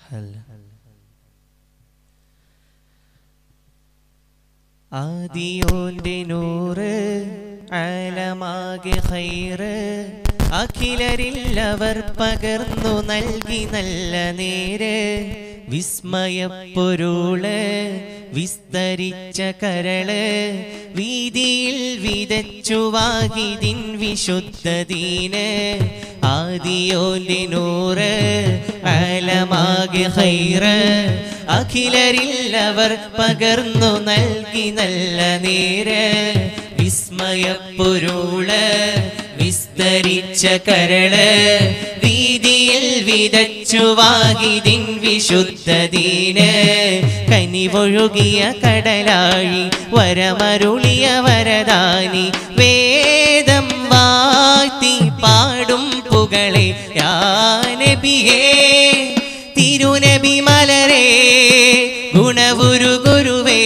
ആദിയോന്റെ നൂറ് ആലമാകെ ഹൈറ് അഖിലരില്ലവർ പകർന്നു നൽകി നല്ല നേര് വിസ്മയപ്പൊരുള് വിസ്തരിച്ച കരള് വീതിയിൽ വിതച്ചു വാഹിദിൻ വിശുദ്ധദീന് ആദിയോന്റെ നൂറ് ആലമാകെ ഹൈറ് അഖിലരില്ലവർ പകർന്നു നൽകി നല്ല നേര് വിസ്മയപ്പൊരുള് വിസ്തരിച്ച കരള് വീതിയിൽ വിതച്ചു വാഹിദിൻ വിശുദ്ധദീന് കനിവൊഴുകിയ കടലാഴി വരമരുളിയ വരദാനി വേദം വാഴ്ത്തി പാടും പുകളെ യാനബിയേ തിരുനബി മലരേ ഗുണവുരു ഗുരുവേ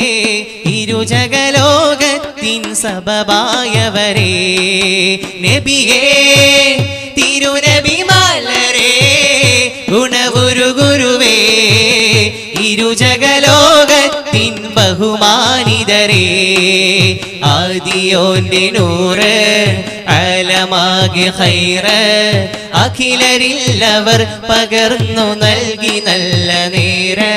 ഇരുജഗലോകത്തിൻ സബബായവരേ നബിയേ തിരുനബി മലരേ ഗുണവുരു ഗുരുവേ ഇരുജഗലോകത്തിൻ ബഹുമാനിതരേ ആദിയോന്റെ നൂറ് അലമാകെ ഹൈറ് അഖിലരില്ലവർ പകർന്നു നൽകി നല്ല നേര്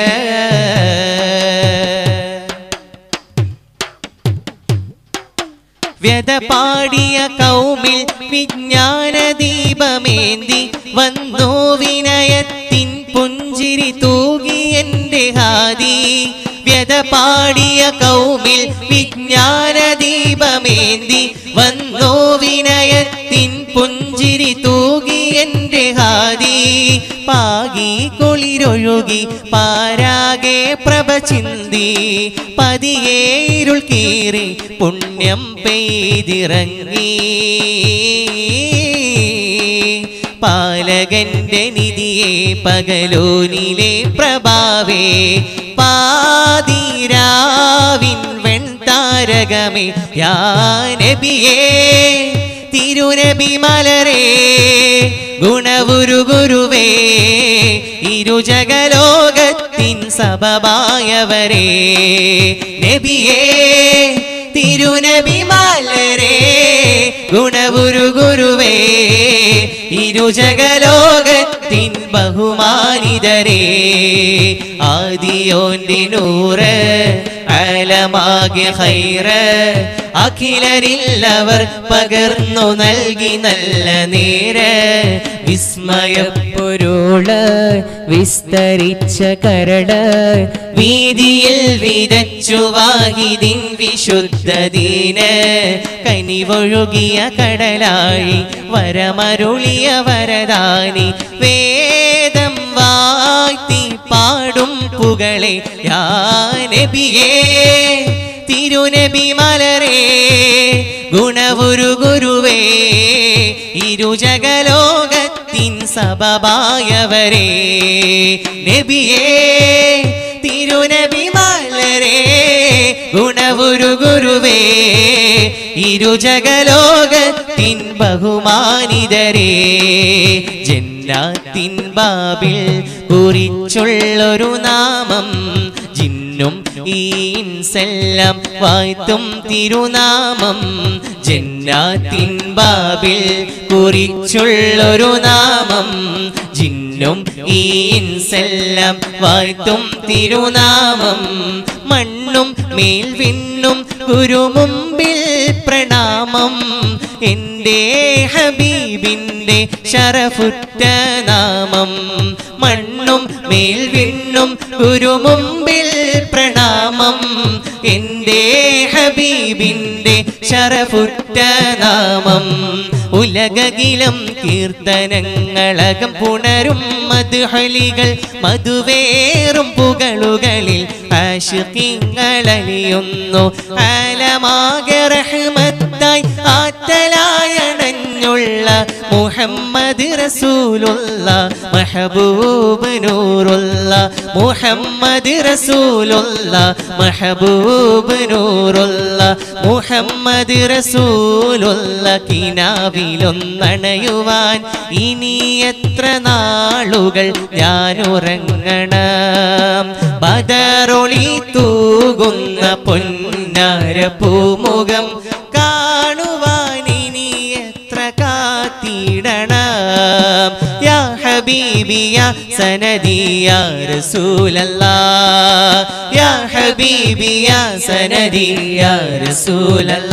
വ്യത പാടിയ കൗമിൽ വിജ്ഞാന ദീപമേന്തി വന്നു വിനയത്തിൻ പുഞ്ചിരി തൂകി എന്റെ ഹാദി വ്യത പാടിയ കൗമിൽ വിജ്ഞാന ദീപമേന്തി വന്നു വിനയത്തിൻ പുഞ്ചിരി തൂകി എന്റെ ഹാദി പാകി കുളിരൊഴുകി പാരാകെ പ്രഭ ചിന്തി പതിയെ ഇരുൾ കീറി പുണ്യം പെയ്തിറങ്ങി പാലകന്റെ നിധിയെ പകലോനിലെ പ്രഭാവേ പാതിരാവിൻ വെൺതാരകമേ യാനബിയേ തിരുനബി മലരേ ഗുണവുരു ഗുരുവേ ഇരുജഗലോകത്തിൻ സബബായവരേ നബിയേ തിരുനബി മലരേ ഗുണവുരു ഗുരുവേ ഇരുജഗലോകത്തിൻ ബഹുമാനിതരേ ആദിയോന്റെ നൂറ് അലമാകെ ഹൈറ് അഖിലരില്ലവർ പകർന്നു നൽകി നല്ല നേര് വിസ്മയപ്പൊരുള് വിസ്തരിച്ച കരട് വീതിയിൽ വിതച്ചു വാഹിദിൻ വിശുദ്ധദീന് കനിവൊഴുകിയ കടലാഴി വരമരുളിയ വരദാനി വേദം വാഴ്ത്തി പാടും പുകളെ യാനബിയേ തിരുനബി മലരേ ഗുണവുരു ഗുരുവേ ഇരുജഗലോകത്തിൻ സബബായവരേ നബിയേ തിരുനബി മലരേ ഗുണവുരു ഗുരുവേ ഇരുജഗലോകത്തിൻ ബഹുമാനിതരേ ജന്നാത്തിൻ ബാബിൽ കുറിച്ചുള്ളൊരു നാമം ജിന്നും ഈൻസെല്ലാം വായ്ത്തും തിരുനാമം ജന്നാത്തിൻ ബാബിൽ കുറിച്ചുള്ളൊരു നാമം ജിന്നും ഈൻസെല്ലാം വായ്ത്തും തിരുനാമം മണ്ണും മേൽ വിണ്ണും ഗുരുമുമ്പിൽ പ്രണാമം എൻ്റെ ഹബീബിൻ്റെ ശരഫുറ്റ നാമം മണ്ണും മേൽ വിണ്ണും ഗുരുമുമ്പിൽ പ്രണാമം എൻ്റെ ഹബീബിൻ്റെ ശരഫുറ്റ നാമം ഉലകകിലം കീർത്തനങ്ങളകം പുണരും മധുഹലികൾ മധുവേറും പുകളുകളിൽ ആശുക്കിങ്ങളലിയുന്നു ആലമാകെ റഹ്മത്തായി ആറ്റലായണഞ്ഞുള്ള മുഹമ്മദ് മുഹമ്മദ് റസൂലുള്ള മഹബൂബ് നൂറുള്ള മുഹമ്മദ് റസൂലുള്ള മഹബൂബ് നൂറുള്ള മുഹമ്മദ് റസൂലുള്ള കിനാവിലൊന്നണയുവാൻ ഇനി എത്ര നാളുകൾ ഞാൻ ഉറങ്ങണം ബദറൊളി തൂകുന്ന പൊന്നാര പൂമുഖം കാണുവാൻ ഇനി എത്ര കാത്തിടണം യാ ഹബീബി യാ സനദി യാ റസൂലല്ലാ യാ ഹബീബി യാ സനദി യാ റസൂലല്ലാ